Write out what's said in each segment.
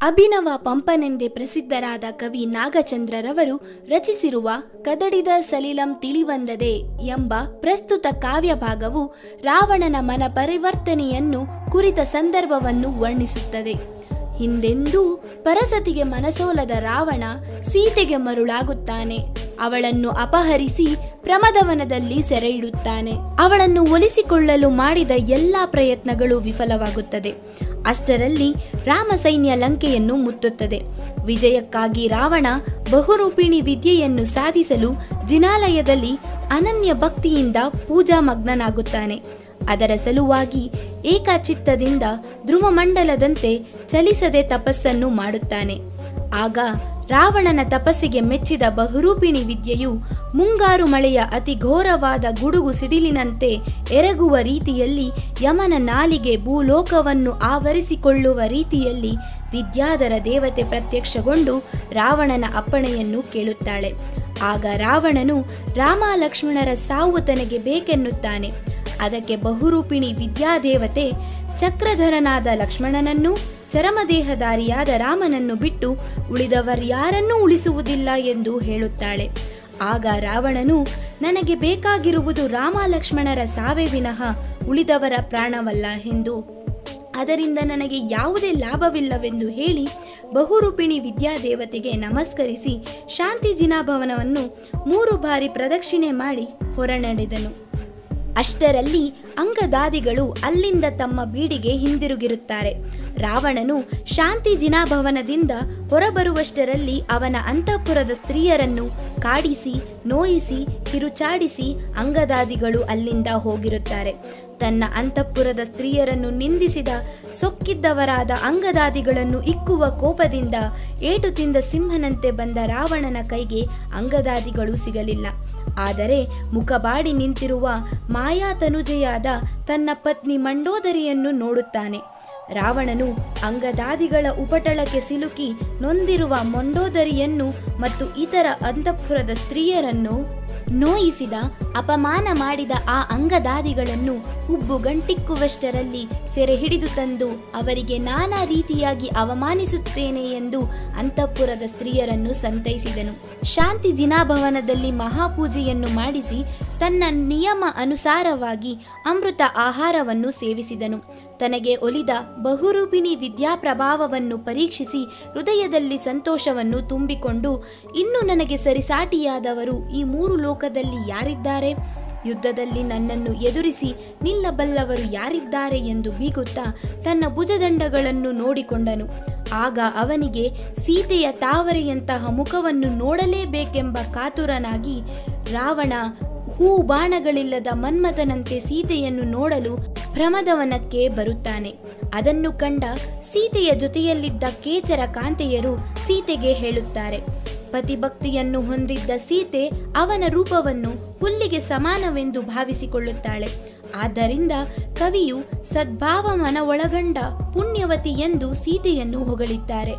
ಅಭಿನವ ಪಂಪನೆಂದೇ ಪ್ರಸಿದ್ಧರಾದ ಕವಿ ನಾಗಚಂದ್ರರವರು ರಚಿಸಿರುವ ಕದಡಿದ ಸಲಿಲಂ ತಿಳಿವಂದದೆ ಎಂಬ ಪ್ರಸ್ತುತ ಕಾವ್ಯ ಭಾಗವು ರಾವಣನ ಮನ ಪರಿವರ್ತನೆಯನ್ನು ಕುರಿತ ಸಂದರ್ಭವನ್ನು ವರ್ಣಿಸುತ್ತದೆ ಹಿಂದೆಂದೂ ಪರಸತಿಗೆ ಮನಸೋಲದ ರಾವಣ ಸೀತೆಗೆ ಮರುಳಾಗುತ್ತಾನೆ ಅವಳನ್ನು ಅಪಹರಿಸಿ ಪ್ರಮದವನದಲ್ಲಿ ಸೆರೆ ಇಡುತ್ತಾನೆ ಅವಳನ್ನು ಒಲಿಸಿಕೊಳ್ಳಲು ಮಾಡಿದ ಎಲ್ಲ ಪ್ರಯತ್ನಗಳು ವಿಫಲವಾಗುತ್ತದೆ ಅಷ್ಟರಲ್ಲಿ ರಾಮ ಸೈನ್ಯ ಲಂಕೆಯನ್ನು ಮುತ್ತುತ್ತದೆ ವಿಜಯಕ್ಕಾಗಿ ರಾವಣ ಬಹುರೂಪಿಣಿ ವಿದ್ಯೆಯನ್ನು ಸಾಧಿಸಲು ಜಿನಾಲಯದಲ್ಲಿ ಅನನ್ಯ ಭಕ್ತಿಯಿಂದ ಪೂಜಾ ಮಗ್ನನಾಗುತ್ತಾನೆ ಅದರ ಸಲುವಾಗಿ ಏಕಚಿತ್ತದಿಂದ ಧ್ರುವಮಂಡಲದಂತೆ ಚಲಿಸದೆ ತಪಸ್ಸನ್ನು ಮಾಡುತ್ತಾನೆ ಆಗ ರಾವಣನ ತಪಸ್ಸಿಗೆ ಮೆಚ್ಚಿದ ಬಹುರೂಪಿಣಿ ವಿದ್ಯೆಯು ಮುಂಗಾರು ಮಳೆಯ ಅತಿ ಘೋರವಾದ ಗುಡುಗು ಸಿಡಿಲಿನಂತೆ ಎರಗುವ ರೀತಿಯಲ್ಲಿ ಯಮನ ನಾಲಿಗೆ ಭೂಲೋಕವನ್ನು ಆವರಿಸಿಕೊಳ್ಳುವ ರೀತಿಯಲ್ಲಿ ವಿದ್ಯಾಧರ ದೇವತೆ ಪ್ರತ್ಯಕ್ಷಗೊಂಡು ರಾವಣನ ಅಪ್ಪಣೆಯನ್ನು ಕೇಳುತ್ತಾಳೆ ಆಗ ರಾವಣನು ರಾಮ ಲಕ್ಷ್ಮಣರ ಸಾವು ತನಗೆ ಬೇಕೆನ್ನುತ್ತಾನೆ ಅದಕ್ಕೆ ಬಹುರೂಪಿಣಿ ವಿದ್ಯಾದೇವತೆ ಚಕ್ರಧರನಾದ ಲಕ್ಷ್ಮಣನನ್ನು ಚರಮದೇಹಧಾರಿಯಾದ ರಾಮನನ್ನು ಬಿಟ್ಟು ಉಳಿದವರ್ಯಾರನ್ನೂ ಉಳಿಸುವುದಿಲ್ಲ ಎಂದು ಹೇಳುತ್ತಾಳೆ ಆಗ ರಾವಣನು ನನಗೆ ಬೇಕಾಗಿರುವುದು ರಾಮ ಲಕ್ಷ್ಮಣರ ಸಾವೇ ವಿನಃ ಉಳಿದವರ ಪ್ರಾಣವಲ್ಲ ಎಂದು ಅದರಿಂದ ನನಗೆ ಯಾವುದೇ ಲಾಭವಿಲ್ಲವೆಂದು ಹೇಳಿ ಬಹುರೂಪಿಣಿ ವಿದ್ಯಾದೇವತೆಗೆ ನಮಸ್ಕರಿಸಿ ಶಾಂತಿ ಜಿನಾಭವನವನ್ನು ಮೂರು ಬಾರಿ ಪ್ರದಕ್ಷಿಣೆ ಮಾಡಿ ಹೊರನಡೆದನು ಅಷ್ಟರಲ್ಲಿ ಅಂಗದಾದಿಗಳು ಅಲ್ಲಿಂದ ತಮ್ಮ ಬೀಡಿಗೆ ಹಿಂದಿರುಗಿರುತ್ತಾರೆ ರಾವಣನು ಶಾಂತಿ ಜಿನಾಭವನದಿಂದ ಹೊರಬರುವಷ್ಟರಲ್ಲಿ ಅವನ ಅಂತಃಪುರದ ಸ್ತ್ರೀಯರನ್ನು ಕಾಡಿಸಿ ನೋಯಿಸಿ ಕಿರುಚಾಡಿಸಿ ಅಂಗದಾದಿಗಳು ಅಲ್ಲಿಂದ ಹೋಗಿರುತ್ತಾರೆ ತನ್ನ ಅಂತಃಪುರದ ಸ್ತ್ರೀಯರನ್ನು ನಿಂದಿಸಿದ ಸೊಕ್ಕಿದ್ದವರಾದ ಅಂಗದಾದಿಗಳನ್ನು ಇಕ್ಕುವ ಕೋಪದಿಂದ ಏಟು ತಿಂದ ಸಿಂಹನಂತೆ ಬಂದ ರಾವಣನ ಕೈಗೆ ಅಂಗದಾದಿಗಳು ಸಿಗಲಿಲ್ಲ ಆದರೆ ಮುಖಬಾಡಿ ನಿಂತಿರುವ ಮಾಯಾತನುಜೆಯಾದ ತನ್ನ ಪತ್ನಿ ಮಂಡೋದರಿಯನ್ನು ನೋಡುತ್ತಾನೆ ರಾವಣನು ಅಂಗದಾದಿಗಳ ಉಪಟಳಕ್ಕೆ ಸಿಲುಕಿ ನೊಂದಿರುವ ಮಂಡೋದರಿಯನ್ನು ಮತ್ತು ಇತರ ಅಂತಃಪುರದ ಸ್ತ್ರೀಯರನ್ನು ನೋಯಿಸಿದ ಅಪಮಾನ ಮಾಡಿದ ಆ ಅಂಗದಾದಿಗಳನ್ನು ಹುಬ್ಬು ಗಂಟಿಕ್ಕುವಷ್ಟರಲ್ಲಿ ಸೆರೆ ಹಿಡಿದು ತಂದು ಅವರಿಗೆ ನಾನಾ ರೀತಿಯಾಗಿ ಅವಮಾನಿಸುತ್ತೇನೆ ಎಂದು ಅಂತಃಪುರದ ಸ್ತ್ರೀಯರನ್ನು ಸಂತೈಸಿದನು ಶಾಂತಿ ಜಿನಾಭವನದಲ್ಲಿ ಮಹಾಪೂಜೆಯನ್ನು ಮಾಡಿಸಿ ತನ್ನ ನಿಯಮ ಅನುಸಾರವಾಗಿ ಅಮೃತ ಆಹಾರವನ್ನು ಸೇವಿಸಿದನು ತನಗೆ ಒಲಿದ ಬಹುರೂಪಿಣಿ ವಿದ್ಯಾಪ್ರಭಾವವನ್ನು ಪರೀಕ್ಷಿಸಿ ಹೃದಯದಲ್ಲಿ ಸಂತೋಷವನ್ನು ತುಂಬಿಕೊಂಡು ಇನ್ನು ನನಗೆ ಸರಿಸಾಟಿಯಾದವರು ಈ ಮೂರು ಲೋಕದಲ್ಲಿ ಯಾರಿದ್ದಾರೆ ಯುದ್ಧದಲ್ಲಿ ನನ್ನನ್ನು ಎದುರಿಸಿ ನಿಲ್ಲಬಲ್ಲವರು ಯಾರಿದ್ದಾರೆ ಎಂದು ಬೀಗುತ್ತಾ ತನ್ನ ಭುಜದಂಡಗಳನ್ನು ನೋಡಿಕೊಂಡನು ಆಗ ಅವನಿಗೆ ಸೀತೆಯ ತಾವರೆಯಂತಹ ಮುಖವನ್ನು ನೋಡಲೇಬೇಕೆಂಬ ಕಾತುರನಾಗಿ ರಾವಣ ಹೂ ಬಾಣಗಳಿಲ್ಲದ ಮನ್ಮಥನಂತೆ ಸೀತೆಯನ್ನು ನೋಡಲು ಪ್ರಮದವನಕ್ಕೆ ಬರುತ್ತಾನೆ ಅದನ್ನು ಕಂಡ ಸೀತೆಯ ಜೊತೆಯಲ್ಲಿದ್ದ ಕೇಚರ ಕಾಂತೆಯರು ಸೀತೆಗೆ ಹೇಳುತ್ತಾರೆ ಪತಿಭಕ್ತಿಯನ್ನು ಹೊಂದಿದ್ದ ಸೀತೆ ಅವನ ರೂಪವನ್ನು ಹುಲ್ಲಿಗೆ ಸಮಾನವೆಂದು ಭಾವಿಸಿಕೊಳ್ಳುತ್ತಾಳೆ ಆದ್ದರಿಂದ ಕವಿಯು ಸದ್ಭಾವ ಮನವೊಳಗಂಡ ಪುಣ್ಯವತಿ ಎಂದು ಸೀತೆಯನ್ನು ಹೊಗಳಿದ್ದಾರೆ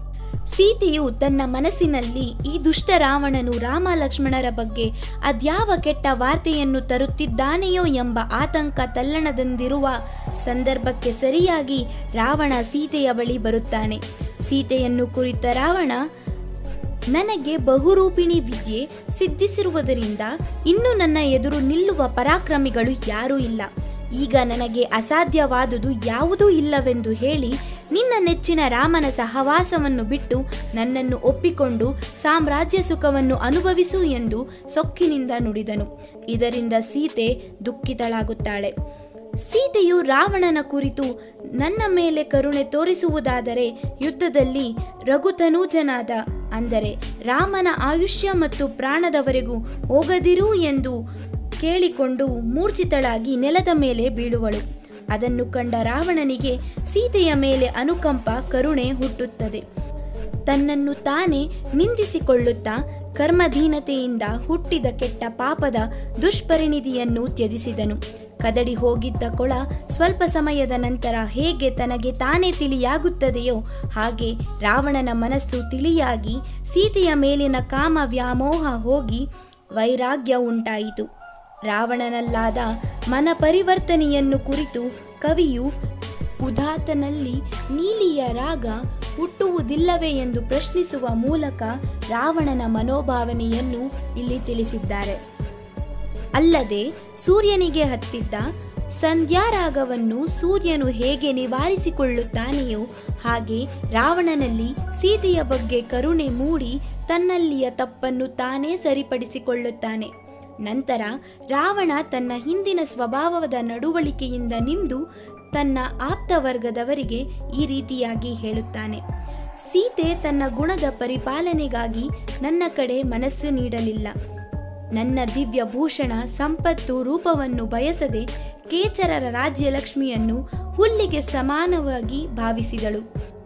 ಸೀತೆಯು ತನ್ನ ಮನಸ್ಸಿನಲ್ಲಿ ಈ ದುಷ್ಟ ರಾವಣನು ರಾಮ ಲಕ್ಷ್ಮಣರ ಬಗ್ಗೆ ಅದ್ಯಾವ ಕೆಟ್ಟ ವಾರ್ತೆಯನ್ನು ತರುತ್ತಿದ್ದಾನೆಯೋ ಎಂಬ ಆತಂಕ ತಲ್ಲಣದಂದಿರುವ ಸಂದರ್ಭಕ್ಕೆ ಸರಿಯಾಗಿ ರಾವಣ ಸೀತೆಯ ಬಳಿ ಬರುತ್ತಾನೆ ಸೀತೆಯನ್ನು ಕುರಿತ ರಾವಣ ನನಗೆ ಬಹುರೂಪಿಣಿ ವಿದ್ಯೆ ಸಿದ್ಧಿಸಿರುವುದರಿಂದ ಇನ್ನು ನನ್ನ ಎದುರು ನಿಲ್ಲುವ ಪರಾಕ್ರಮಿಗಳು ಯಾರೂ ಇಲ್ಲ ಈಗ ನನಗೆ ಅಸಾಧ್ಯವಾದುದು ಯಾವುದೂ ಇಲ್ಲವೆಂದು ಹೇಳಿ ನಿನ್ನ ನೆಚ್ಚಿನ ರಾಮನ ಸಹವಾಸವನ್ನು ಬಿಟ್ಟು ನನ್ನನ್ನು ಒಪ್ಪಿಕೊಂಡು ಸಾಮ್ರಾಜ್ಯ ಸುಖವನ್ನು ಅನುಭವಿಸು ಎಂದು ಸೊಕ್ಕಿನಿಂದ ನುಡಿದನು ಇದರಿಂದ ಸೀತೆ ದುಃಖಿತಳಾಗುತ್ತಾಳೆ ಸೀತೆಯು ರಾವಣನ ಕುರಿತು ನನ್ನ ಮೇಲೆ ಕರುಣೆ ತೋರಿಸುವುದಾದರೆ ಯುದ್ಧದಲ್ಲಿ ರಘುತನೂಜನಾದ ಅಂದರೆ ರಾಮನ ಆಯುಷ್ಯ ಮತ್ತು ಪ್ರಾಣದವರೆಗೂ ಹೋಗದಿರು ಎಂದು ಕೇಳಿಕೊಂಡು ಮೂರ್ಛಿತಳಾಗಿ ನೆಲದ ಮೇಲೆ ಬೀಳುವಳು ಅದನ್ನು ಕಂಡ ರಾವಣನಿಗೆ ಸೀತೆಯ ಮೇಲೆ ಅನುಕಂಪ ಕರುಣೆ ಹುಟ್ಟುತ್ತದೆ ತನ್ನನ್ನು ತಾನೇ ನಿಂದಿಸಿಕೊಳ್ಳುತ್ತಾ ಕರ್ಮಧೀನತೆಯಿಂದ ಹುಟ್ಟಿದ ಕೆಟ್ಟ ಪಾಪದ ದುಷ್ಪರಿಣಿತಿಯನ್ನು ತ್ಯಜಿಸಿದನು ಕದಡಿ ಹೋಗಿದ್ದ ಕೊಳ ಸ್ವಲ್ಪ ಸಮಯದ ನಂತರ ಹೇಗೆ ತನಗೆ ತಾನೇ ತಿಳಿಯಾಗುತ್ತದೆಯೋ ಹಾಗೆ ರಾವಣನ ಮನಸ್ಸು ತಿಳಿಯಾಗಿ ಸೀತೆಯ ಮೇಲಿನ ಕಾಮ ವ್ಯಾಮೋಹ ಹೋಗಿ ವೈರಾಗ್ಯ ಉಂಟಾಯಿತು ರಾವಣನಲ್ಲಾದ ಮನ ಪರಿವರ್ತನೆಯನ್ನು ಕುರಿತು ಕವಿಯು ಉದಾತನಲ್ಲಿ ನೀಲಿಯ ರಾಗ ಹುಟ್ಟುವುದಿಲ್ಲವೇ ಎಂದು ಪ್ರಶ್ನಿಸುವ ಮೂಲಕ ರಾವಣನ ಮನೋಭಾವನೆಯನ್ನು ಇಲ್ಲಿ ತಿಳಿಸಿದ್ದಾರೆ ಅಲ್ಲದೆ ಸೂರ್ಯನಿಗೆ ಹತ್ತಿದ್ದ ಸಂಧ್ಯಾರಾಗವನ್ನು ಸೂರ್ಯನು ಹೇಗೆ ನಿವಾರಿಸಿಕೊಳ್ಳುತ್ತಾನೆಯೋ ಹಾಗೆ ರಾವಣನಲ್ಲಿ ಸೀತೆಯ ಬಗ್ಗೆ ಕರುಣೆ ಮೂಡಿ ತನ್ನಲ್ಲಿಯ ತಪ್ಪನ್ನು ತಾನೇ ಸರಿಪಡಿಸಿಕೊಳ್ಳುತ್ತಾನೆ ನಂತರ ರಾವಣ ತನ್ನ ಹಿಂದಿನ ಸ್ವಭಾವದ ನಡವಳಿಕೆಯಿಂದ ನಿಂದು ತನ್ನ ಆಪ್ತವರ್ಗದವರಿಗೆ ಈ ರೀತಿಯಾಗಿ ಹೇಳುತ್ತಾನೆ ಸೀತೆ ತನ್ನ ಗುಣದ ಪರಿಪಾಲನೆಗಾಗಿ ನನ್ನ ಕಡೆ ಮನಸ್ಸು ನೀಡಲಿಲ್ಲ ನನ್ನ ದಿವ್ಯ ಭೂಷಣ ಸಂಪತ್ತು ರೂಪವನ್ನು ಬಯಸದೆ ಕೇಚರರ ರಾಜ್ಯಲಕ್ಷ್ಮಿಯನ್ನು ಹುಲ್ಲಿಗೆ ಸಮಾನವಾಗಿ ಭಾವಿಸಿದಳು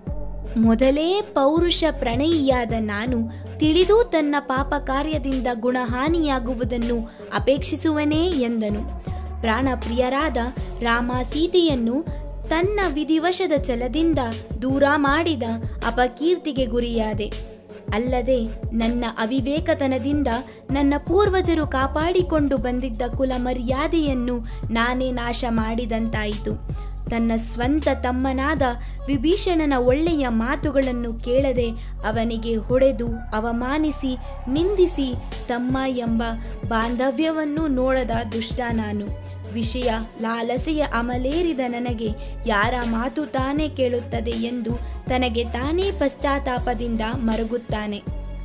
ಮೊದಲೇ ಪೌರುಷ ಪ್ರಣಯಿಯಾದ ನಾನು ತಿಳಿದು ತನ್ನ ಪಾಪ ಕಾರ್ಯದಿಂದ ಗುಣಹಾನಿಯಾಗುವುದನ್ನು ಅಪೇಕ್ಷಿಸುವನೇ ಎಂದನು ಪ್ರಾಣಪ್ರಿಯರಾದ ರಾಮ ಸೀತೆಯನ್ನು ತನ್ನ ವಿಧಿವಶದ ಛಲದಿಂದ ದೂರ ಮಾಡಿದ ಅಪಕೀರ್ತಿಗೆ ಗುರಿಯಾದೆ ಅಲ್ಲದೆ ನನ್ನ ಅವಿವೇಕತನದಿಂದ ನನ್ನ ಪೂರ್ವಜರು ಕಾಪಾಡಿಕೊಂಡು ಬಂದಿದ್ದ ಕುಲ ಮರ್ಯಾದೆಯನ್ನು ನಾನೇ ನಾಶ ಮಾಡಿದಂತಾಯಿತು ತನ್ನ ಸ್ವಂತ ತಮ್ಮನಾದ ವಿಭೀಷಣನ ಒಳ್ಳೆಯ ಮಾತುಗಳನ್ನು ಕೇಳದೆ ಅವನಿಗೆ ಹೊಡೆದು ಅವಮಾನಿಸಿ ನಿಂದಿಸಿ ತಮ್ಮ ಎಂಬ ಬಾಂಧವ್ಯವನ್ನು ನೋಡದ ದುಷ್ಟ ನಾನು ವಿಷಯ ಲಾಲಸೆಯ ಅಮಲೇರಿದ ನನಗೆ ಯಾರ ಮಾತು ತಾನೇ ಕೇಳುತ್ತದೆ ಎಂದು ತನಗೆ ತಾನೇ ಪಶ್ಚಾತ್ತಾಪದಿಂದ ಮರುಗುತ್ತಾನೆ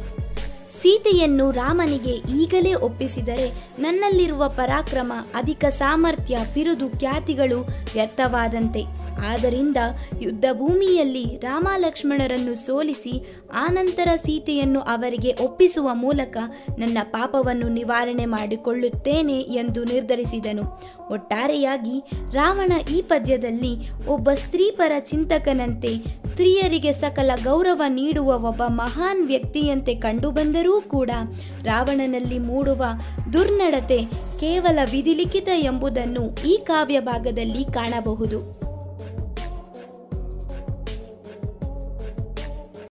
ಸೀತೆಯನ್ನು ರಾಮನಿಗೆ ಈಗಲೇ ಒಪ್ಪಿಸಿದರೆ ನನ್ನಲ್ಲಿರುವ ಪರಾಕ್ರಮ ಅಧಿಕ ಸಾಮರ್ಥ್ಯ ಬಿರುದು ಖ್ಯಾತಿಗಳು ವ್ಯರ್ಥವಾದಂತೆ ಆದ್ದರಿಂದ ಯುದ್ಧ ಭೂಮಿಯಲ್ಲಿ ರಾಮ ಲಕ್ಷ್ಮಣರನ್ನು ಸೋಲಿಸಿ ಆನಂತರ ಸೀತೆಯನ್ನು ಅವರಿಗೆ ಒಪ್ಪಿಸುವ ಮೂಲಕ ನನ್ನ ಪಾಪವನ್ನು ನಿವಾರಣೆ ಮಾಡಿಕೊಳ್ಳುತ್ತೇನೆ ಎಂದು ನಿರ್ಧರಿಸಿದನು ಒಟ್ಟಾರೆಯಾಗಿ ರಾವಣ ಈ ಪದ್ಯದಲ್ಲಿ ಒಬ್ಬ ಸ್ತ್ರೀಪರ ಚಿಂತಕನಂತೆ ಸ್ತ್ರೀಯರಿಗೆ ಸಕಲ ಗೌರವ ನೀಡುವ ಒಬ್ಬ ಮಹಾನ್ ವ್ಯಕ್ತಿಯಂತೆ ಕಂಡುಬಂದರೂ ಕೂಡ ರಾವಣನಲ್ಲಿ ಮೂಡುವ ದುರ್ನಡತೆ ಕೇವಲ ವಿಧಿಲಿಖಿತ ಎಂಬುದನ್ನು ಈ ಕಾವ್ಯ ಭಾಗದಲ್ಲಿ ಕಾಣಬಹುದು